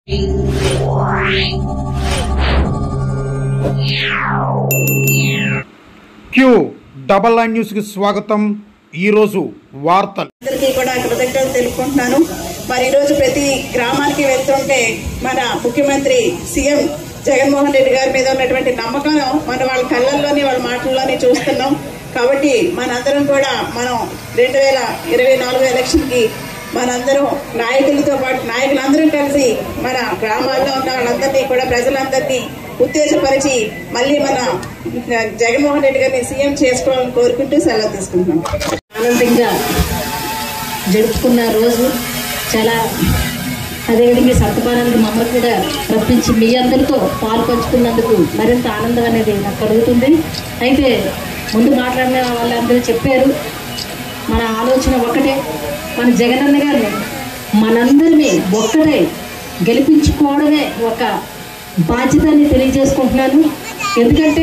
queue double nine న్యూస్కి స్వాగతం ఈరోజు వార్తలు అందరికీ కూడా కృతజ్ఞతలు తెలుపుకుంటున్నాను మరి ఈరోజు ప్రతి గ్రామానికి వెళ్తుంటే మన ముఖ్యమంత్రి సీఎం జగన్మోహన్ రెడ్డి గారి మీద ఉన్నటువంటి నమ్మకం మన వాళ్ళ కళ్ళల్లోని వాళ్ళ మాటల్లోని చూస్తున్నాం కాబట్టి మనందరం కూడా మనం రెండు వేల ఇరవై నాలుగు ఎలక్షన్ కి మనందరం నాయకులతో పాటు నాయకులందరం కలిసి మన గ్రామాల్లో ఉన్న వాళ్ళందరినీ కూడా ప్రజలందరినీ ఉత్తేజపరిచి మళ్ళీ మన జగన్మోహన్ రెడ్డి గారిని సీఎం చేసుకోవాలని కోరుకుంటూ సెలవు తీసుకుంటున్నాం ఆనందంగా జరుపుకున్న రోజు చాలా అదేవిధంగా సత్యపాలనకి మమ్మల్ని కూడా రప్పించి మీ అందరితో పాలు పంచుకున్నందుకు మరింత ఆనందం అనేది నాకు కలుగుతుంది అయితే ముందు మాట్లాడిన వాళ్ళందరూ చెప్పారు మన ఆలోచన ఒక్కటే మన జగనన్న గారిని మనందరినీ ఒక్కటే గెలిపించుకోవడమే ఒక బాధ్యతని తెలియజేసుకుంటున్నాను ఎందుకంటే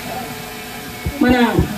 మన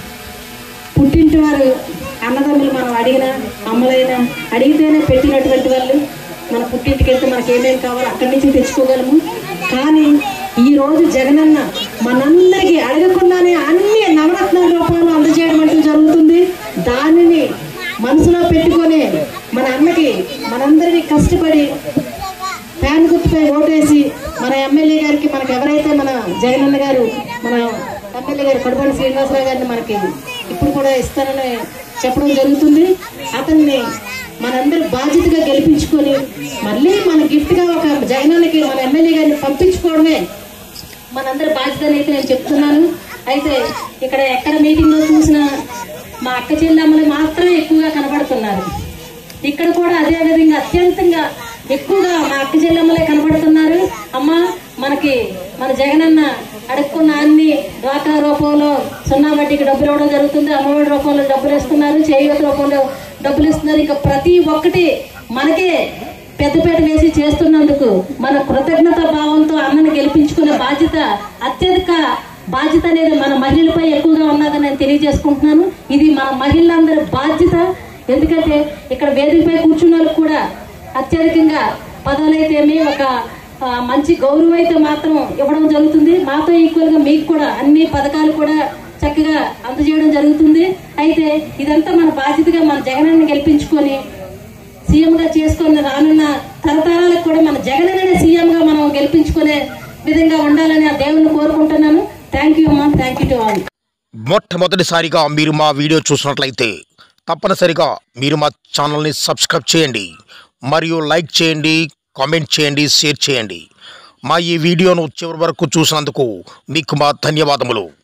పుట్టింటి వారు అన్నదమ్ములు మనం అడిగిన అమ్మలైనా అడిగితేనే పెట్టినటువంటి వాళ్ళు మన పుట్టింటికి వెళ్తే మనకి ఏమేమి కావాలో అక్కడి నుంచి తెచ్చుకోగలము కానీ ఈ రోజు జగనన్న మనందరికీ అడగకుండానే అన్ని నవరత్నాల రూపంలో అందజేయడం అంటూ జరుగుతుంది దానిని మనసులో పెట్టుకొని మన అన్నకి మనందరినీ కష్టపడి ఫ్యాన్ గుర్తుపై ఓటేసి మన ఎమ్మెల్యే గారికి మనకి ఎవరైతే మన జగనన్న గారు మన ఎమ్మెల్యే గారు కడుపల్లి శ్రీనివాసరావు గారిని మనకి ఇప్పుడు కూడా ఇస్తారని చెప్పడం జరుగుతుంది అతన్ని మనందరి బాధ్యతగా గెలిపించుకొని మళ్ళీ మన గిఫ్ట్ గా ఒక జగనన్నకి మన ఎమ్మెల్యే గారిని పంపించుకోవడమే మనందరి బాధ్యత అని అయితే నేను చెప్తున్నాను అయితే ఇక్కడ ఎక్కడ మీటింగ్ లో చూసినా మా అక్క చెల్లెమ్మలు మాత్రమే ఎక్కువగా కనబడుతున్నారు ఇక్కడ కూడా అదే విధంగా అత్యంతంగా ఎక్కువగా మా అక్క చెల్లెమ్మలే కనబడుతున్నారు అమ్మ మనకి మన జగనన్న అడుక్కున్న అన్ని డ్వాక్రా రూపంలో సున్నా వడ్డీకి డబ్బులు ఇవ్వడం జరుగుతుంది అమ్మఒడి రూపంలో డబ్బులు ఇస్తున్నారు చేయూత రూపంలో డబ్బులు ఇస్తున్నారు ఇంకా ప్రతి ఒక్కటి మనకే పెద్దపేట వేసి చేస్తున్నందుకు మన కృతజ్ఞత భావంతో అన్నను గెలిపించుకునే బాధ్యత అత్యధిక బాధ్యత అనేది మన మహిళలపై ఎక్కువగా ఉన్నదని నేను తెలియజేసుకుంటున్నాను ఇది మన మహిళలందరి బాధ్యత ఎందుకంటే ఇక్కడ వేదికపై కూర్చున్న వాళ్ళకి కూడా అత్యధికంగా పదవులైతేమి ఒక ఆ, మంచి గౌరవం అయితే మాత్రం ఇవ్వడం జరుగుతుంది మాతో ఈక్వల్ గా మీకు కూడా అన్ని పథకాలు కూడా చక్కగా అందజేయడం జరుగుతుంది అయితే ఇదంతా మన బాధ్యతగా మన జగనాన్ని గెలిపించుకొని సీఎం గా చేసుకుని రానున్న తరతరాలకు కూడా మన జగన్ సీఎం గా మనం గెలిపించుకునే విధంగా ఉండాలని ఆ దేవుని కోరుకుంటున్నాను థ్యాంక్ యూ అమ్మా థ్యాంక్ యూ టు ఆల్ మొట్టమొదటిసారిగా మీరు మా వీడియో చూసినట్లయితే తప్పనిసరిగా మీరు మా ఛానల్ని సబ్స్క్రైబ్ చేయండి మరియు లైక్ చేయండి కామెంట్ చేయండి షేర్ చేయండి మా ఈ వీడియోను చివరి వరకు చూసినందుకు మీకు మా ధన్యవాదములు